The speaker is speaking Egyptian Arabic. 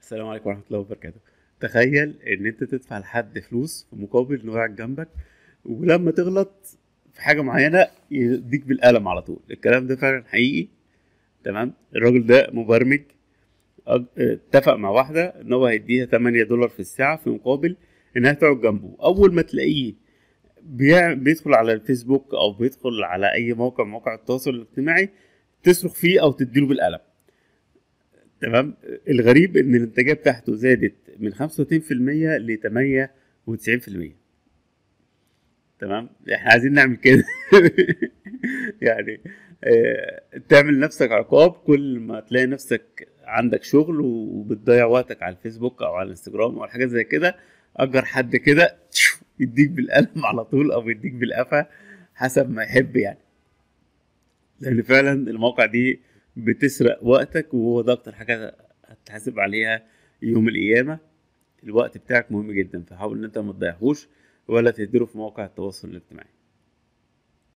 السلام عليكم ورحمة الله وبركاته تخيل ان انت تدفع لحد فلوس في مقابل انه يقعد جنبك ولما تغلط في حاجة معينة يديك بالقلم على طول الكلام ده فعلا حقيقي تمام الراجل ده مبرمج أج- اتفق مع واحدة ان هو هيديها 8 دولار في الساعة في مقابل انها تقعد جنبه اول ما تلاقيه بيع- بيدخل على الفيسبوك او بيدخل على اي موقع من مواقع التواصل الاجتماعي تصرخ فيه او تديله بالقلم تمام الغريب ان الانتاجيه بتاعته زادت من 35% ل 98% تمام احنا عايزين نعمل كده يعني آه، تعمل نفسك عقاب كل ما تلاقي نفسك عندك شغل وبتضيع وقتك على الفيسبوك او على الانستجرام او حاجات زي كده اجر حد كده يديك بالقلم على طول او يديك بالقفا حسب ما يحب يعني لان فعلا المواقع دي بتسرق وقتك وهو ده اكتر حاجه هتحاسب عليها يوم القيامه الوقت بتاعك مهم جدا فحاول ان انت ما تضيعهوش ولا تهدره في مواقع التواصل الاجتماعي